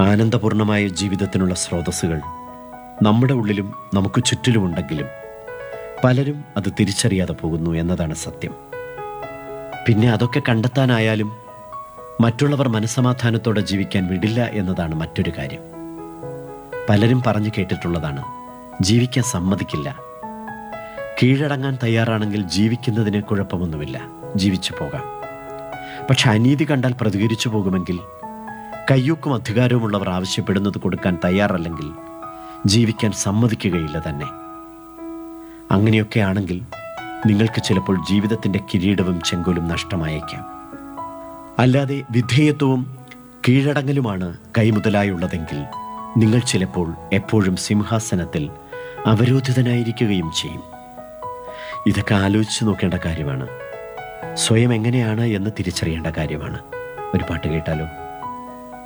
ആനന്ദപൂർണമായ ജീവിതത്തിനുള്ള സ്രോതസ്സുകൾ നമ്മുടെ ഉള്ളിലും നമുക്ക് ചുറ്റിലുമുണ്ടെങ്കിലും പലരും അത് തിരിച്ചറിയാതെ പോകുന്നു എന്നതാണ് സത്യം പിന്നെ അതൊക്കെ കണ്ടെത്താനായാലും മറ്റുള്ളവർ മനസ്സമാധാനത്തോടെ ജീവിക്കാൻ വിടില്ല എന്നതാണ് മറ്റൊരു കാര്യം പലരും പറഞ്ഞു കേട്ടിട്ടുള്ളതാണ് ജീവിക്കാൻ സമ്മതിക്കില്ല കീഴടങ്ങാൻ തയ്യാറാണെങ്കിൽ ജീവിക്കുന്നതിന് കുഴപ്പമൊന്നുമില്ല ജീവിച്ചു പോകാം പക്ഷെ അനീതി കണ്ടാൽ പ്രതികരിച്ചു പോകുമെങ്കിൽ കയ്യൂക്കും അധികാരവുമുള്ളവർ ആവശ്യപ്പെടുന്നത് കൊടുക്കാൻ തയ്യാറല്ലെങ്കിൽ ജീവിക്കാൻ സമ്മതിക്കുകയില്ല തന്നെ അങ്ങനെയൊക്കെ ആണെങ്കിൽ നിങ്ങൾക്ക് ചിലപ്പോൾ ജീവിതത്തിൻ്റെ കിരീടവും ചെങ്കോലും നഷ്ടമായേക്കാം അല്ലാതെ വിധേയത്വവും കീഴടങ്ങലുമാണ് കൈമുതലായുള്ളതെങ്കിൽ നിങ്ങൾ ചിലപ്പോൾ എപ്പോഴും സിംഹാസനത്തിൽ അവരോധിതനായിരിക്കുകയും ചെയ്യും ഇതൊക്കെ ആലോചിച്ച് നോക്കേണ്ട കാര്യമാണ് സ്വയം എങ്ങനെയാണ് എന്ന് തിരിച്ചറിയേണ്ട കാര്യമാണ് ഒരു പാട്ട് കേട്ടാലോ